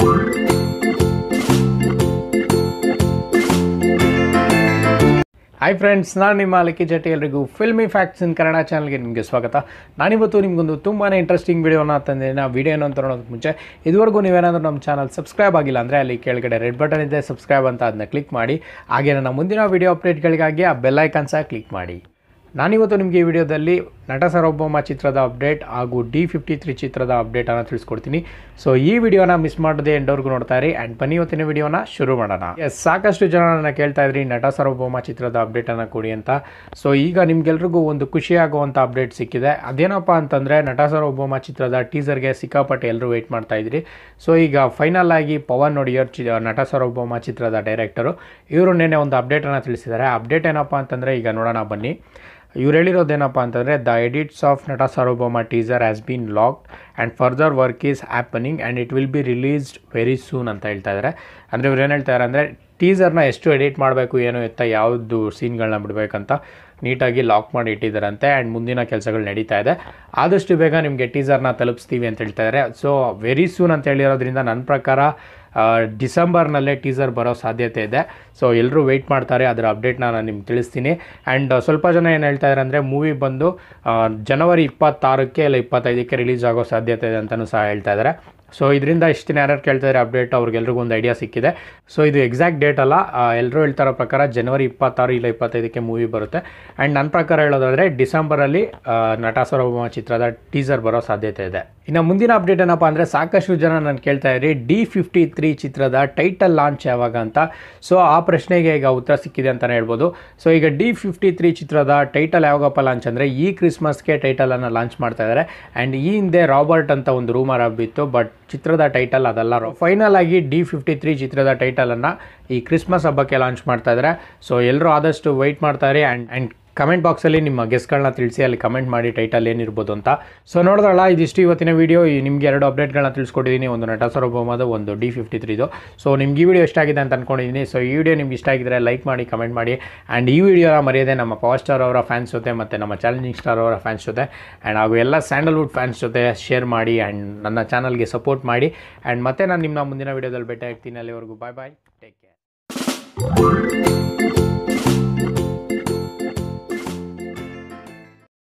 hi friends ನಾನು ನಿಮ್ಮ ಲೆಕ್ಕಿ ಜಟ್ಟಿ ಎಲ್ರಿಗೂ ಫಿಲ್ಮಿ ಫ್ಯಾಕ್ಟ್ಸ್ ಇನ್ ಕನ್ನಡ ಚಾನಲ್ಗೆ ನಿಮಗೆ ಸ್ವಾಗತ ನಾನಿವತ್ತು ನಿಮಗೊಂದು ತುಂಬಾ ಇಂಟ್ರೆಸ್ಟಿಂಗ್ ವಿಡಿಯೋನ ತಂದಿದ್ದೀನಿ ಆ ವಿಡಿಯೋ ಏನು ಅಂತ ನೋಡೋದಕ್ಕೆ ಮುಂಚೆ ಇದುವರೆಗೂ ನೀವೇನಾದರೂ ನಮ್ಮ ಚಾನಲ್ ಸಬ್ಸ್ಕ್ರೈಬ್ ಆಗಿಲ್ಲ ಅಂದರೆ ಅಲ್ಲಿ ಕೆಳಗಡೆ ರೆಡ್ ಬಟನ್ ಇದೆ ಸಬ್ಸ್ಕ್ರೈಬ್ ಅಂತ ಅದನ್ನ ಕ್ಲಿಕ್ ಮಾಡಿ ಹಾಗೆ ನನ್ನ ಮುಂದಿನ ವಿಡಿಯೋ ಅಪ್ಡೇಟ್ಗಳಿಗಾಗಿ ಆ ಬೆಲ್ ಐಕಾನ್ ಸಹ ಕ್ಲಿಕ್ ಮಾಡಿ ನಾನಿವತ್ತು ನಿಮಗೆ ಈ ವಿಡಿಯೋದಲ್ಲಿ ನಟ ಸಾರ್ವಭೌಮ ಚಿತ್ರದ ಅಪ್ಡೇಟ್ ಹಾಗೂ ಡಿ ಫಿಫ್ಟಿ ತ್ರೀ ಚಿತ್ರದ ಅಪ್ಡೇಟನ್ನು ತಿಳಿಸ್ಕೊಡ್ತೀನಿ ಸೊ ಈ ವಿಡಿಯೋನ ಮಿಸ್ ಮಾಡದೆ ಎಂಡವ್ರಿಗೂ ನೋಡ್ತಾ ಇರಿ ಆ್ಯಂಡ್ ಬನ್ನಿ ಇವತ್ತಿನ ವಿಡಿಯೋನ ಶುರು ಮಾಡೋಣ ಎಸ್ ಸಾಕಷ್ಟು ಜನ ನನ್ನ ಕೇಳ್ತಾ ಇದ್ರಿ ನಟ ಸಾರ್ವಭೌಮ ಚಿತ್ರದ ಅಪ್ಡೇಟನ್ನು ಕೊಡಿ ಅಂತ ಸೊ ಈಗ ನಿಮ್ಗೆಲ್ರಿಗೂ ಒಂದು ಖುಷಿಯಾಗುವಂಥ ಅಪ್ಡೇಟ್ ಸಿಕ್ಕಿದೆ ಅದೇನಪ್ಪ ಅಂತಂದರೆ ನಟ ಸಾರ್ವಭೌಮ ಚಿತ್ರದ ಟೀಸರ್ಗೆ ಸಿಕ್ಕಾಪಟ್ಟೆ ಎಲ್ಲರೂ ವೆಯ್ಟ್ ಮಾಡ್ತಾ ಇದ್ರಿ ಸೊ ಈಗ ಫೈನಲ್ ಆಗಿ ಪವನ್ ಒಡಿಯರ್ ಚಿ ನಟ ಸಾರ್ವಭೌಮ ಚಿತ್ರದ ಡೈರೆಕ್ಟರು ಇವರು ನಿನ್ನೆ ಒಂದು ಅಪ್ಡೇಟನ್ನು ತಿಳಿಸಿದ್ದಾರೆ ಅಪ್ಡೇಟ್ ಏನಪ್ಪ ಅಂತಂದರೆ ಈಗ ನೋಡೋಣ ಬನ್ನಿ ಇವ್ರು ಹೇಳಿರೋದೇನಪ್ಪ ಅಂತಂದರೆ the edits of Nata Sarvabhouma teaser has been locked and further work is happening and it will be released very soon ಅಂತ ಹೇಳ್ತಾ ಇದ್ದಾರೆ ಅಂದರೆ ಇವ್ರು ಏನು ಹೇಳ್ತಾರೆ ಅಂದರೆ ಟೀಸರ್ನ ಎಷ್ಟು ಎಡಿಟ್ ಮಾಡಬೇಕು ಏನು ಎತ್ತ ಯಾವುದು ಸೀನ್ಗಳನ್ನ ಬಿಡಬೇಕಂತ ನೀಟಾಗಿ ಲಾಕ್ ಮಾಡಿ ಇಟ್ಟಿದ್ದಾರಂತೆ ಆ್ಯಂಡ್ ಮುಂದಿನ ಕೆಲಸಗಳು ನಡೀತಾ ಇದೆ ಆದಷ್ಟು ಬೇಗ ನಿಮಗೆ ಟೀಸರ್ನ ತಲುಪಿಸ್ತೀವಿ ಅಂತ ಹೇಳ್ತಾ ಇದ್ದಾರೆ ಸೊ ವೆರಿ ಸೂನ್ ಅಂತ ಹೇಳಿರೋದ್ರಿಂದ ನನ್ನ ಪ್ರಕಾರ ಡಿಸೆಂಬರ್ನಲ್ಲೇ ಟೀಸರ್ ಬರೋ ಸಾಧ್ಯತೆ ಇದೆ ಸೊ ಎಲ್ಲರೂ ವೆಯ್ಟ್ ಮಾಡ್ತಾರೆ ಅದರ ಅಪ್ಡೇಟ್ನ ನಾನು ನಿಮ್ಗೆ ತಿಳಿಸ್ತೀನಿ ಆ್ಯಂಡ್ ಸ್ವಲ್ಪ ಜನ ಏನು ಹೇಳ್ತಾ ಇದ್ದಾರೆ ಅಂದರೆ ಮೂವಿ ಬಂದು ಆ, ಜನವರಿ ಇಪ್ಪತ್ತಾರಕ್ಕೆ ಇಲ್ಲ ಇಪ್ಪತ್ತೈದಕ್ಕೆ ರಿಲೀಸ್ ಆಗೋ ಸಾಧ್ಯತೆ ಇದೆ ಅಂತಲೂ ಸಹ ಹೇಳ್ತಾ ಇದ್ದಾರೆ ಸೊ ಇದರಿಂದ ಇಷ್ಟು ದಿನ ಯಾರ್ಯಾರು ಕೇಳ್ತಾ ಇದ್ದಾರೆ ಅಪ್ಡೇಟ್ ಅವ್ರಿಗೆಲ್ರಿಗೂ ಒಂದು ಐಡಿಯಾ ಸಿಕ್ಕಿದೆ ಸೊ ಇದು ಎಕ್ಸಾಕ್ಟ್ ಡೇಟ್ ಅಲ್ಲ ಎಲ್ಲರೂ ಹೇಳ್ತಾರೋ ಪ್ರಕಾರ ಜನವರಿ ಇಪ್ಪತ್ತಾರು ಇಲ್ಲ ಇಪ್ಪತ್ತೈದಕ್ಕೆ ಮೂವಿ ಬರುತ್ತೆ ಆ್ಯಂಡ್ ನನ್ನ ಪ್ರಕಾರ ಹೇಳೋದಾದರೆ ಡಿಸೆಂಬರಲ್ಲಿ ಆ, ನಟ ಸಾರ್ವಭೌಮ ಚಿತ್ರದ ಟೀಸರ್ ಬರೋ ಸಾಧ್ಯತೆ ಇದೆ ಇನ್ನು ಮುಂದಿನ ಅಪ್ಡೇಟ್ ಏನಪ್ಪ ಅಂದರೆ ಸಾಕಷ್ಟು ಜನ ನಾನು ಕೇಳ್ತಾ ಇದ್ರಿ ಡಿ ಫಿಫ್ಟಿ ತ್ರೀ ಚಿತ್ರದ ಟೈಟಲ್ ಲಾಂಚ್ ಯಾವಾಗ ಅಂತ ಸೊ ಆ ಪ್ರಶ್ನೆಗೆ ಈಗ ಉತ್ತರ ಸಿಕ್ಕಿದೆ ಅಂತಲೇ ಹೇಳ್ಬೋದು ಸೊ ಈಗ ಡಿ ಫಿಫ್ಟಿ ತ್ರೀ ಚಿತ್ರದ ಟೈಟಲ್ ಯಾವಾಗಪ್ಪ ಲಾಂಚ್ ಅಂದರೆ ಈ ಕ್ರಿಸ್ಮಸ್ಗೆ ಟೈಟಲನ್ನು ಲಾಂಚ್ ಮಾಡ್ತಾ ಇದ್ದಾರೆ ಆ್ಯಂಡ್ ಈ ಹಿಂದೆ ರಾಬರ್ಟ್ ಅಂತ ಒಂದು ರೂಮರ್ ಹಬ್ಬಿತ್ತು ಬಟ್ ಚಿತ್ರದ ಟೈಟಲ್ ಅದಲ್ಲ ಫೈನಲ್ ಆಗಿ ಡಿ ಫಿಫ್ಟಿ ತ್ರೀ ಚಿತ್ರದ ಟೈಟಲನ್ನು ಈ ಕ್ರಿಸ್ಮಸ್ ಹಬ್ಬಕ್ಕೆ ಲಾಂಚ್ ಮಾಡ್ತಾ ಇದ್ದಾರೆ ಸೊ ಎಲ್ಲರೂ ಆದಷ್ಟು ವೆಯ್ಟ್ ಮಾಡ್ತಾರೆ ಆ್ಯಂಡ್ ಆ್ಯಂಡ್ ಕಮೆಂಟ್ ಬಾಕ್ಸಲ್ಲಿ ನಿಮ್ಮ ಗೆಸ್ಟ್ಗಳನ್ನ ತಿಳಿಸಿ ಅಲ್ಲಿ ಕಮೆಂಟ್ ಮಾಡಿ ಟೈಟಲ್ ಏನಿರ್ಬೋದು ಅಂತ ಸೊ ನೋಡಿದ್ರಲ್ಲ ಇದಿಷ್ಟು ಇವತ್ತಿನ ವಿಡಿಯೋ ನಿಮಗೆ ಎರಡು ಅಪ್ಡೇಟ್ಗಳನ್ನ ತಿಳಿಸ್ಕೊಟ್ಟಿದ್ದೀನಿ ಒಂದು ನಟ ಸಾರ್ವಭೌಮದು ಒಂದು ಡಿ ಫಿಫ್ಟಿ ತ್ರೀದು ಸೊ ನಿಮ್ಗೆ ಈ ವಿಡಿಯೋ ಇಷ್ಟ ಆಗಿದೆ ಅಂತ ಅಂದ್ಕೊಂಡಿದ್ದೀನಿ ಸೊ ಈ ವಿಡಿಯೋ ನಿಮ್ಗೆ ಇಷ್ಟ ಆಗಿದ್ರೆ ಲೈಕ್ ಮಾಡಿ ಕಮೆಂಟ್ ಮಾಡಿ ಆ್ಯಂಡ್ ಈ ವಿಡಿಯೋನ ಮರೆಯದೆ ನಮ್ಮ ಪವರ್ ಸ್ಟಾರ್ ಅವರ ಫ್ಯಾನ್ಸ್ ಜೊತೆ ಮತ್ತು ನಮ್ಮ ಚಾಲೆಂಜಿಂಗ್ ಸ್ಟಾರ್ ಅವರ ಫ್ಯಾನ್ಸ್ ಜೊತೆ ಆ್ಯಂಡ್ ಹಾಗೂ ಎಲ್ಲ ಸ್ಯಾಂಡಲ್ವುಡ್ ಫ್ಯಾನ್ಸ್ ಜೊತೆ ಶೇರ್ ಮಾಡಿ ಆ್ಯಂಡ್ ನನ್ನ ಚಾನಲ್ಗೆ ಸಪೋರ್ಟ್ ಮಾಡಿ ಆ್ಯಂಡ್ ಮತ್ತೆ ನಾನು ನಿಮ್ಮ ಮುಂದಿನ ವಿಡಿಯೋದಲ್ಲಿ ಭೇಟಿ ಆಗ್ತೀನಿ ಅಲ್ಲಿವರೆಗೂ ಬಾಯ್ ಬಾಯ್ ಟೇಕ್ ಕೇರ್